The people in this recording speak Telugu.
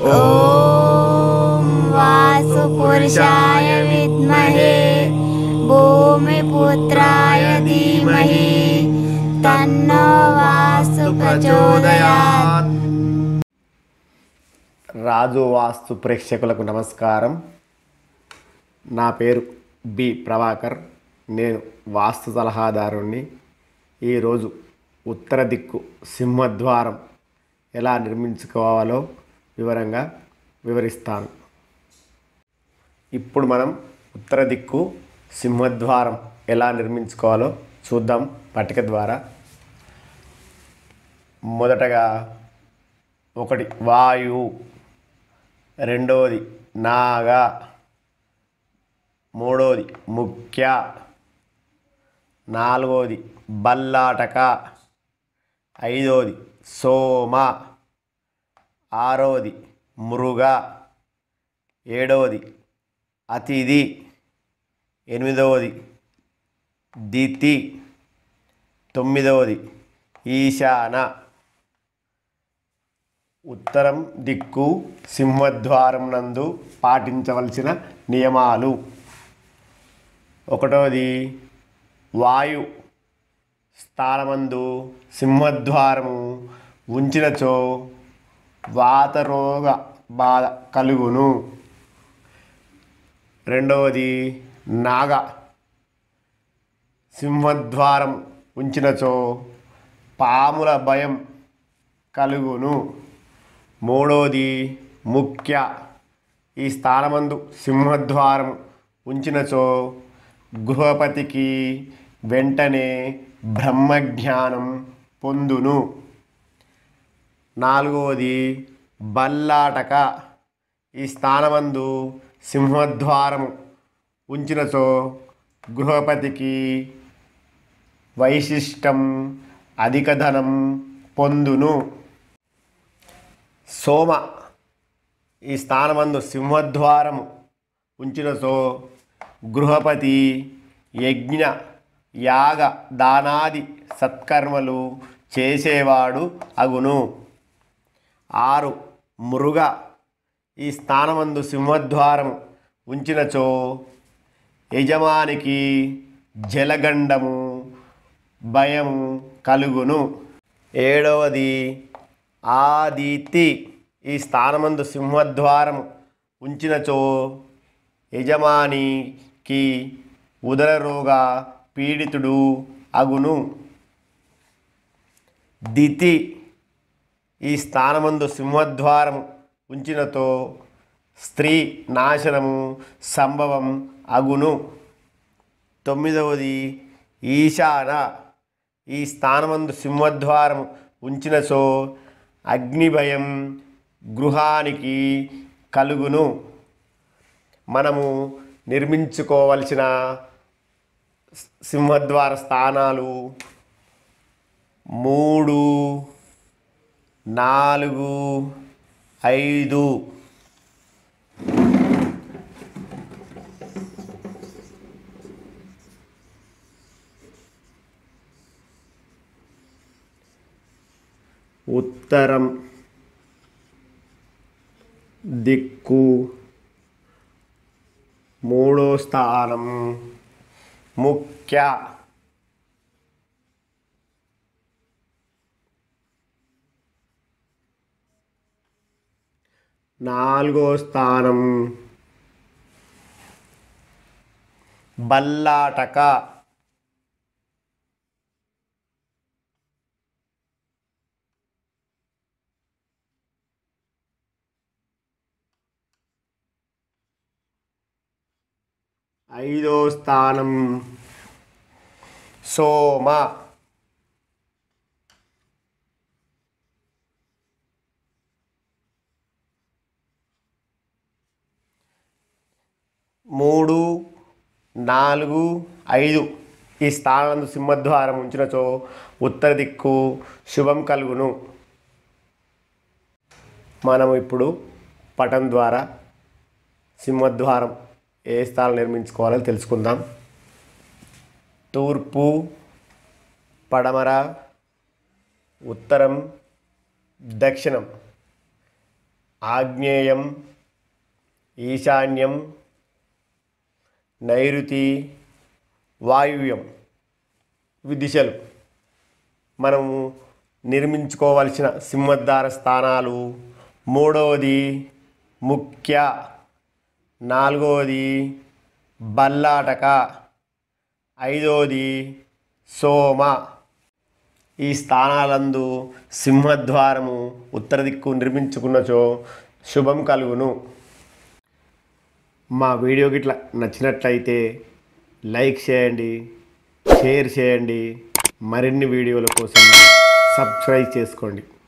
ॐ वासुपुरुषाय विद्महे भूमिपुत्राय धीमहि तन्नो वासु प्रचोदयात् రాజు వాస్తు ప్రేక్షకులకు నమస్కారం నా పేరు బి ప్రభాకర్ నేను వాస్తు సలహాదారుణ్ణి ఈరోజు ఉత్తర దిక్కు సింహద్వారం ఎలా నిర్మించుకోవాలో వివరంగా వివరిస్తాను ఇప్పుడు మనం ఉత్తర దిక్కు సింహద్వారం ఎలా నిర్మించుకోవాలో చూద్దాం పట్టిక ద్వారా మొదటగా ఒకటి వాయువు రెండవది నాగ మూడవది ముఖ్య నాలుగవది బల్లాటక ఐదవది సోమ ఆరవది మృగ ఏడవది అతిథి ఎనిమిదవది దితి తొమ్మిదవది ఈశాన ఉత్తరం దిక్కు సింహద్వారం నందు పాటించవలసిన నియమాలు ఒకటవది వాయు స్థానమందు సింహద్వారము ఉంచినచో వాతరోగ బాధ కలుగును రెండవది నాగ సింహద్వారం ఉంచినచో పాముల భయం కలుగును మూడవది ముఖ్య ఈ స్థానమందు సింహద్వారం ఉంచినచో గృహపతికి వెంటనే బ్రహ్మజ్ఞానం పొందును నాలుగవది బల్లాటక ఈ స్థానమందు సింహద్వారం ఉంచినచో గృహపతికి వైశిష్టం అధిక ధనం పొందును సోమ ఈ స్థానమందు సింహద్వారము ఉంచినచో గృహపతి యజ్ఞ యాగ దానాది సత్కర్మలు చేసేవాడు అగును ఆరు మృగ ఈ స్థానమందు సింహద్వారం ఉంచినచో యజమానికి జలగండము భయము కలుగును ఏడవది ఆదితి ఈ స్థానమందు సింహద్వారం ఉంచినచో యజమానికి ఉదర రోగ పీడితుడు అగును దితి ఈ స్థానమందు సింహద్వారం ఉంచినతో స్త్రీ నాశనము సంభవం అగును తొమ్మిదవది ఈశాన ఈ స్థానమందు సింహద్వారం ఉంచినచో అగ్నిభయం గృహానికి కలుగును మనము నిర్మించుకోవలసిన సింహద్వార స్థానాలు మూడు నాలుగు ఐదు ఉత్తరం దిక్కు మూడో స్థానం ముఖ్య నాలుగో స్థానం బల్లాటక ఐదో స్థానం సోమ మూడు నాలుగు ఐదు ఈ స్థానం సింహద్వారం ఉంచినచో ఉత్తర దిక్కు శుభం కలుగును మనము ఇప్పుడు పటం ద్వారా సింహద్వారం ఏ స్థానం నిర్మించుకోవాలో తెలుసుకుందాం తూర్పు పడమర ఉత్తరం దక్షిణం ఆగ్నేయం ఈశాన్యం నైరుతి వాయువ్యం ఇవి దిశలు మనము నిర్మించుకోవలసిన సింహద్వార స్థానాలు మూడవది ముఖ్య నాలుగవది బల్లాటక ఐదవది సోమ ఈ స్థానాలందు సింహద్వారము ఉత్తర దిక్కు నిర్మించుకున్నచో శుభం కలుగును మా వీడియో గిట్ల నచ్చినట్లయితే లైక్ చేయండి షేర్ చేయండి మరిన్ని వీడియోల కోసం సబ్స్క్రైబ్ చేసుకోండి